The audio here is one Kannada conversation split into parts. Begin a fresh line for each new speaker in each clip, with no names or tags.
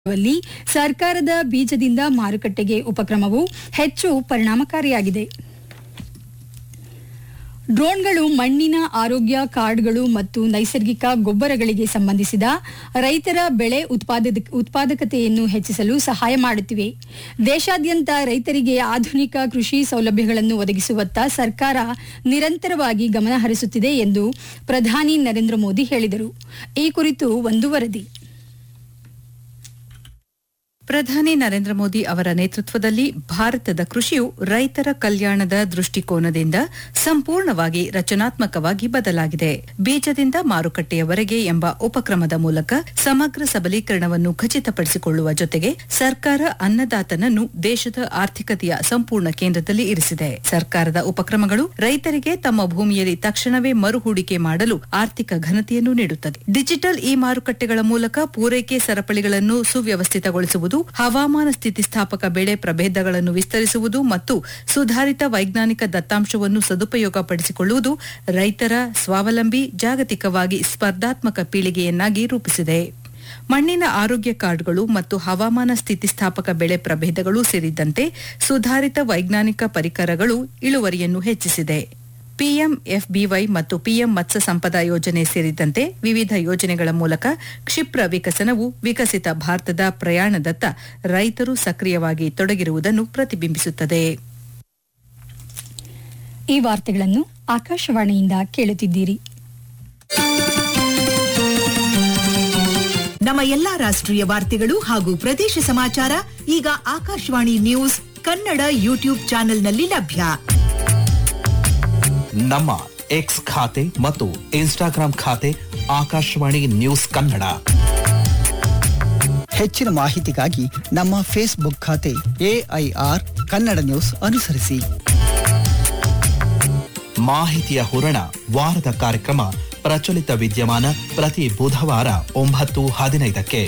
ಲ್ಲಿ ಸರ್ಕಾರದ ಬೀಜದಿಂದ ಮಾರುಕಟ್ಟೆಗೆ ಉಪಕ್ರಮವು ಹೆಚ್ಚು ಪರಿಣಾಮಕಾರಿಯಾಗಿದೆ ಡ್ರೋನ್ಗಳು ಮಣ್ಣಿನ ಆರೋಗ್ಯ ಕಾರ್ಡ್ಗಳು ಮತ್ತು ನೈಸರ್ಗಿಕ ಗೊಬ್ಬರಗಳಿಗೆ ಸಂಬಂಧಿಸಿದ ರೈತರ ಬೆಳೆ ಉತ್ಪಾದಕ ಉತ್ಪಾದಕತೆಯನ್ನು ಹೆಚ್ಚಿಸಲು ಸಹಾಯ ಮಾಡುತ್ತಿವೆ ದೇಶಾದ್ಯಂತ ರೈತರಿಗೆ ಆಧುನಿಕ ಕೃಷಿ ಸೌಲಭ್ಯಗಳನ್ನು ಒದಗಿಸುವತ್ತ ಸರ್ಕಾರ ನಿರಂತರವಾಗಿ ಗಮನ ಹರಿಸುತ್ತಿದೆ ಎಂದು ಪ್ರಧಾನಿ ನರೇಂದ್ರ ಮೋದಿ ಹೇಳಿದರು ಈ ಕುರಿತು ಒಂದು ವರದಿ
ಪ್ರಧಾನಿ ನರೇಂದ್ರ ಮೋದಿ ಅವರ ನೇತೃತ್ವದಲ್ಲಿ ಭಾರತದ ಕೃಷಿಯು ರೈತರ ಕಲ್ಯಾಣದ ದೃಷ್ಟಿಕೋನದಿಂದ ಸಂಪೂರ್ಣವಾಗಿ ರಚನಾತ್ಮಕವಾಗಿ ಬದಲಾಗಿದೆ ಬೀಜದಿಂದ ಮಾರುಕಟ್ಟೆಯವರೆಗೆ ಎಂಬ ಉಪಕ್ರಮದ ಮೂಲಕ ಸಮಗ್ರ ಸಬಲೀಕರಣವನ್ನು ಖಚಿತಪಡಿಸಿಕೊಳ್ಳುವ ಜೊತೆಗೆ ಸರ್ಕಾರ ಅನ್ನದಾತನನ್ನು ದೇಶದ ಆರ್ಥಿಕತೆಯ ಸಂಪೂರ್ಣ ಕೇಂದ್ರದಲ್ಲಿ ಇರಿಸಿದೆ ಸರ್ಕಾರದ ಉಪಕ್ರಮಗಳು ರೈತರಿಗೆ ತಮ್ಮ ಭೂಮಿಯಲ್ಲಿ ತಕ್ಷಣವೇ ಮರು ಹೂಡಿಕೆ ಮಾಡಲು ಆರ್ಥಿಕ ಘನತೆಯನ್ನು ನೀಡುತ್ತದೆ ಡಿಜಿಟಲ್ ಇ ಮಾರುಕಟ್ಟೆಗಳ ಮೂಲಕ ಪೂರೈಕೆ ಸರಪಳಿಗಳನ್ನು ಸುವ್ಯವಸ್ಥಿತಗೊಳಿಸುವುದು ಹವಾಮಾನ ಸ್ಥಿತಿಸ್ಥಾಪಕ ಬೆಳೆ ಪ್ರಭೇದಗಳನ್ನು ವಿಸ್ತರಿಸುವುದು ಮತ್ತು ಸುಧಾರಿತ ವೈಜ್ಞಾನಿಕ ದತ್ತಾಂಶವನ್ನು ಸದುಪಯೋಗಪಡಿಸಿಕೊಳ್ಳುವುದು ರೈತರ ಸ್ವಾವಲಂಬಿ ಜಾಗತಿಕವಾಗಿ ಸ್ಪರ್ಧಾತ್ಮಕ ಪೀಳಿಗೆಯನ್ನಾಗಿ ರೂಪಿಸಿದೆ ಮಣ್ಣಿನ ಆರೋಗ್ಯ ಕಾರ್ಡ್ಗಳು ಮತ್ತು ಹವಾಮಾನ ಸ್ಥಿತಿಸ್ಥಾಪಕ ಬೆಳೆ ಪ್ರಭೇದಗಳು ಸೇರಿದಂತೆ ಸುಧಾರಿತ ವೈಜ್ಞಾನಿಕ ಪರಿಕರಗಳು ಇಳುವರಿಯನ್ನು ಹೆಚ್ಚಿಸಿದೆ ಪಿಎಂಎಫ್ಬಿವೈ ಮತ್ತು ಪಿಎಂ ಮತ್ಸ್ಯ ಸಂಪದ ಯೋಜನೆ ಸೇರಿದಂತೆ ವಿವಿಧ ಯೋಜನೆಗಳ ಮೂಲಕ ಕ್ಷಿಪ್ರ ವಿಕಸನವು ವಿಕಸಿತ ಭಾರತದ ಪ್ರಯಾಣದತ್ತ ರೈತರು ಸಕ್ರಿಯವಾಗಿ ತೊಡಗಿರುವುದನ್ನು ಪ್ರತಿಬಿಂಬಿಸುತ್ತದೆ
ಈ ವಾರ್ತೆಗಳನ್ನು ಆಕಾಶವಾಣಿಯಿಂದ ಕೇಳುತ್ತಿದ್ದೀರಿ
ನಮ್ಮ ಎಲ್ಲಾ ರಾಷ್ಟ್ರೀಯ ವಾರ್ತೆಗಳು ಹಾಗೂ ಪ್ರದೇಶ ಸಮಾಚಾರ ಈಗ ಆಕಾಶವಾಣಿ ನ್ಯೂಸ್ ಕನ್ನಡ ಯೂಟ್ಯೂಬ್ ಚಾನೆಲ್ನಲ್ಲಿ ಲಭ್ಯ
ನಮ್ಮ ಎಕ್ಸ್ ಖಾತೆ ಮತ್ತು ಇನ್ಸ್ಟಾಗ್ರಾಂ ಖಾತೆ ಆಕಾಶವಾಣಿ ನ್ಯೂಸ್ ಕನ್ನಡ
ಹೆಚ್ಚಿನ ಮಾಹಿತಿಗಾಗಿ ನಮ್ಮ ಫೇಸ್ಬುಕ್ ಖಾತೆ ಎಐಆರ್ ಕನ್ನಡ ನ್ಯೂಸ್ ಅನುಸರಿಸಿ
ಮಾಹಿತಿಯ ಹೂರಣ ವಾರದ ಕಾರ್ಯಕ್ರಮ ಪ್ರಚಲಿತ ವಿದ್ಯಮಾನ ಪ್ರತಿ ಬುಧವಾರ ಒಂಬತ್ತು ಹದಿನೈದಕ್ಕೆ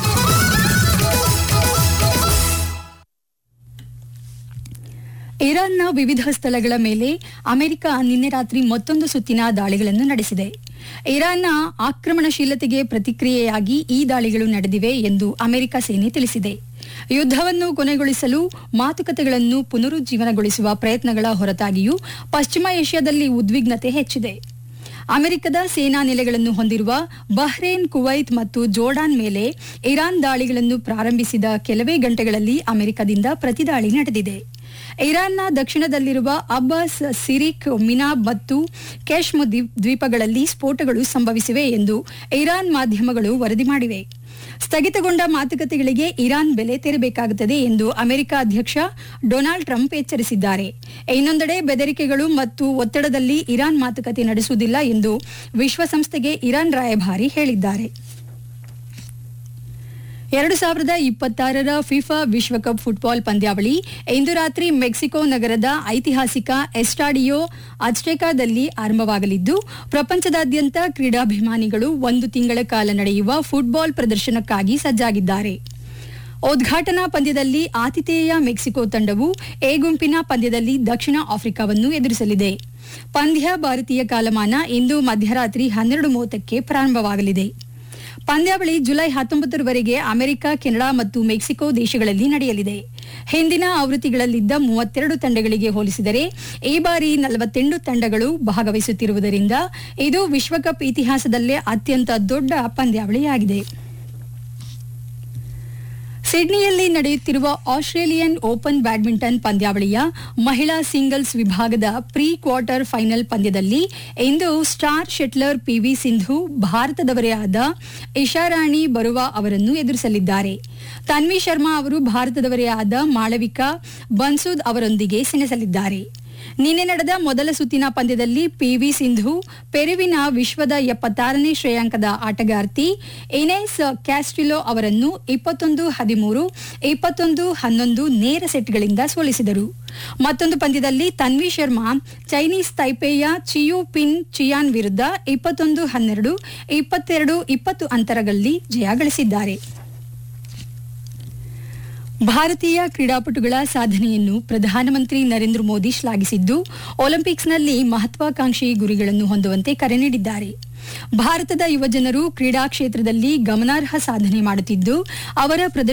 ಇರಾನ್ನ ವಿವಿಧ ಸ್ಥಳಗಳ ಮೇಲೆ ಅಮೆರಿಕ ನಿನ್ನೆ ರಾತ್ರಿ ಮತ್ತೊಂದು ಸುತ್ತಿನ ದಾಳಿಗಳನ್ನು ನಡೆಸಿದೆ ಇರಾನ್ನ ಆಕ್ರಮಣಶೀಲತೆಗೆ ಪ್ರತಿಕ್ರಿಯೆಯಾಗಿ ಈ ದಾಳಿಗಳು ನಡೆದಿವೆ ಎಂದು ಅಮೆರಿಕ ಸೇನೆ ತಿಳಿಸಿದೆ ಯುದ್ಧವನ್ನು ಕೊನೆಗೊಳಿಸಲು ಮಾತುಕತೆಗಳನ್ನು ಪುನರುಜ್ಜೀವನಗೊಳಿಸುವ ಪ್ರಯತ್ನಗಳ ಹೊರತಾಗಿಯೂ ಪಶ್ಚಿಮ ಏಷ್ಯಾದಲ್ಲಿ ಉದ್ವಿಗ್ನತೆ ಹೆಚ್ಚಿದೆ ಅಮೆರಿಕದ ಸೇನಾ ನೆಲೆಗಳನ್ನು ಹೊಂದಿರುವ ಬಹ್ರೇನ್ ಕುವೈತ್ ಮತ್ತು ಜೋರ್ಡಾನ್ ಮೇಲೆ ಇರಾನ್ ದಾಳಿಗಳನ್ನು ಪ್ರಾರಂಭಿಸಿದ ಕೆಲವೇ ಗಂಟೆಗಳಲ್ಲಿ ಅಮೆರಿಕದಿಂದ ಪ್ರತಿದಾಳಿ ನಡೆದಿದೆ ಇರಾನ್ನ ದಕ್ಷಿಣದಲ್ಲಿರುವ ಅಬ್ಬಾಸ್ ಸಿರಿಕ್ ಮಿನಾಬ್ ಮತ್ತು ಕೆಶ್ಮ್ ದ್ವೀಪ್- ದ್ವೀಪಗಳಲ್ಲಿ ಸ್ಫೋಟಗಳು ಸಂಭವಿಸಿವೆ ಎಂದು ಇರಾನ್ ಮಾಧ್ಯಮಗಳು ವರದಿ ಮಾಡಿವೆ ಸ್ಥಗಿತಗೊಂಡ ಮಾತುಕತೆಗಳಿಗೆ ಇರಾನ್ ಬೆಲೆ ತೆರಬೇಕಾಗುತ್ತದೆ ಎಂದು ಅಮೆರಿಕ ಅಧ್ಯಕ್ಷ ಡೊನಾಲ್ಡ್ ಟ್ರಂಪ್ ಎಚ್ಚರಿಸಿದ್ದಾರೆ ಇನ್ನೊಂದೆಡೆ ಬೆದರಿಕೆಗಳು ಮತ್ತು ಒತ್ತಡದಲ್ಲಿ ಇರಾನ್ ಮಾತುಕತೆ ನಡೆಸುವುದಿಲ್ಲ ಎಂದು ವಿಶ್ವಸಂಸ್ಥೆಗೆ ಇರಾನ್ ರಾಯಭಾರಿ ಹೇಳಿದ್ದಾರೆ ಎರಡು ಸಾವಿರದ ಇಪ್ಪತ್ತಾರರ ಫಿಫಾ ವಿಶ್ವಕಪ್ ಫುಟ್ಬಾಲ್ ಪಂದ್ಯಾವಳಿ ಇಂದು ರಾತ್ರಿ ಮೆಕ್ಸಿಕೋ ನಗರದ ಐತಿಹಾಸಿಕ ಎಸ್ಟಾಡಿಯೋ ಅಜ್ಟೆಕಾದಲ್ಲಿ ಆರಂಭವಾಗಲಿದ್ದು ಪ್ರಪಂಚದಾದ್ಯಂತ ಕ್ರೀಡಾಭಿಮಾನಿಗಳು ಒಂದು ತಿಂಗಳ ಕಾಲ ನಡೆಯುವ ಫುಟ್ಬಾಲ್ ಪ್ರದರ್ಶನಕ್ಕಾಗಿ ಸಜ್ಜಾಗಿದ್ದಾರೆ ಉದ್ಘಾಟನಾ ಪಂದ್ಯದಲ್ಲಿ ಆತಿಥೇಯ ಮೆಕ್ಸಿಕೋ ತಂಡವು ಎ ಗುಂಪಿನ ಪಂದ್ಯದಲ್ಲಿ ದಕ್ಷಿಣ ಆಫ್ರಿಕಾವನ್ನು ಎದುರಿಸಲಿದೆ ಪಂದ್ಯ ಭಾರತೀಯ ಕಾಲಮಾನ ಇಂದು ಮಧ್ಯರಾತ್ರಿ ಹನ್ನೆರಡು ಮೂವತ್ತಕ್ಕೆ ಪ್ರಾರಂಭವಾಗಲಿದೆ ಪಂದ್ಯಾವಳಿ ಜುಲೈ ಹತ್ತೊಂಬತ್ತರವರೆಗೆ ಅಮೆರಿಕ ಕೆನಡಾ ಮತ್ತು ಮೆಕ್ಸಿಕೋ ದೇಶಗಳಲ್ಲಿ ನಡೆಯಲಿದೆ ಹಿಂದಿನ ಆವೃತ್ತಿಗಳಲ್ಲಿದ್ದ ಮೂವತ್ತೆರಡು ತಂಡಗಳಿಗೆ ಹೋಲಿಸಿದರೆ ಈ ಬಾರಿ ನಲವತ್ತೆಂಟು ತಂಡಗಳು ಭಾಗವಹಿಸುತ್ತಿರುವುದರಿಂದ ಇದು ವಿಶ್ವಕಪ್ ಇತಿಹಾಸದಲ್ಲೇ ಅತ್ಯಂತ ದೊಡ್ಡ ಪಂದ್ಯಾವಳಿಯಾಗಿದೆ ಸಿಡ್ನಿಯಲ್ಲಿ ನಡೆಯುತ್ತಿರುವ ಆಸ್ಟ್ರೇಲಿಯನ್ ಓಪನ್ ಬ್ಯಾಡ್ಮಿಂಟನ್ ಪಂದ್ಯಾವಳಿಯ ಮಹಿಳಾ ಸಿಂಗಲ್ಸ್ ವಿಭಾಗದ ಪ್ರೀ ಕ್ವಾರ್ಟರ್ ಫೈನಲ್ ಪಂದ್ಯದಲ್ಲಿ ಇಂದು ಸ್ಟಾರ್ ಶೆಟ್ಲರ್ ಪಿವಿ ಸಿಂಧು ಭಾರತದವರೇ ಆದ ಇಶಾರಾಣಿ ಬರುವಾ ಅವರನ್ನು ಎದುರಿಸಲಿದ್ದಾರೆ ತನ್ವಿ ಶರ್ಮಾ ಅವರು ಭಾರತದವರೇ ಆದ ಮಾಳವಿಕಾ ಬನ್ಸುದ್ ಅವರೊಂದಿಗೆ ಸೆಣಸಲಿದ್ದಾರೆ ನಿನ್ನೆ ನಡೆದ ಮೊದಲ ಸುತ್ತಿನ ಪಂದ್ಯದಲ್ಲಿ ಪಿವಿ ಸಿಂಧು ಪೆರುವಿನ ವಿಶ್ವದ ಎಪ್ಪತ್ತಾರನೇ ಶ್ರೇಯಾಂಕದ ಆಟಗಾರ್ತಿ ಇನೇಸ್ ಕ್ಯಾಸ್ಟಿಲೋ ಅವರನ್ನು ಇಪ್ಪತ್ತೊಂದು ಹದಿಮೂರು ಇಪ್ಪತ್ತೊಂದು ಹನ್ನೊಂದು ನೇರ ಸೆಟ್ಗಳಿಂದ ಸೋಲಿಸಿದರು ಮತ್ತೊಂದು ಪಂದ್ಯದಲ್ಲಿ ತನ್ವಿ ಶರ್ಮಾ ಚೈನೀಸ್ ತೈಪೇಯ ಚಿಯು ಪಿನ್ ಚಿಯಾನ್ ವಿರುದ್ಧ ಇಪ್ಪತ್ತೊಂದು ಹನ್ನೆರಡು ಇಪ್ಪತ್ತೆರಡು ಇಪ್ಪತ್ತು ಅಂತರಗಳಲ್ಲಿ ಜಯ ಗಳಿಸಿದ್ದಾರೆ ಭಾರತೀಯ ಕ್ರೀಡಾಪಟುಗಳ ಸಾಧನೆಯನ್ನು ಪ್ರಧಾನಮಂತ್ರಿ ನರೇಂದ್ರ ಮೋದಿ ಶ್ಲಾಘಿಸಿದ್ದು ಒಲಿಂಪಿಕ್ಸ್ನಲ್ಲಿ ಮಹತ್ವಾಕಾಂಕ್ಷಿ ಗುರಿಗಳನ್ನು ಹೊಂದುವಂತೆ ಕರೆ ನೀಡಿದ್ದಾರೆ ಭಾರತದ ಯುವಜನರು ಕ್ರೀಡಾ ಕ್ಷೇತ್ರದಲ್ಲಿ ಗಮನಾರ್ಹ ಸಾಧನೆ ಮಾಡುತ್ತಿದ್ದು ಅವರ ಪ್ರದರ್ಶನ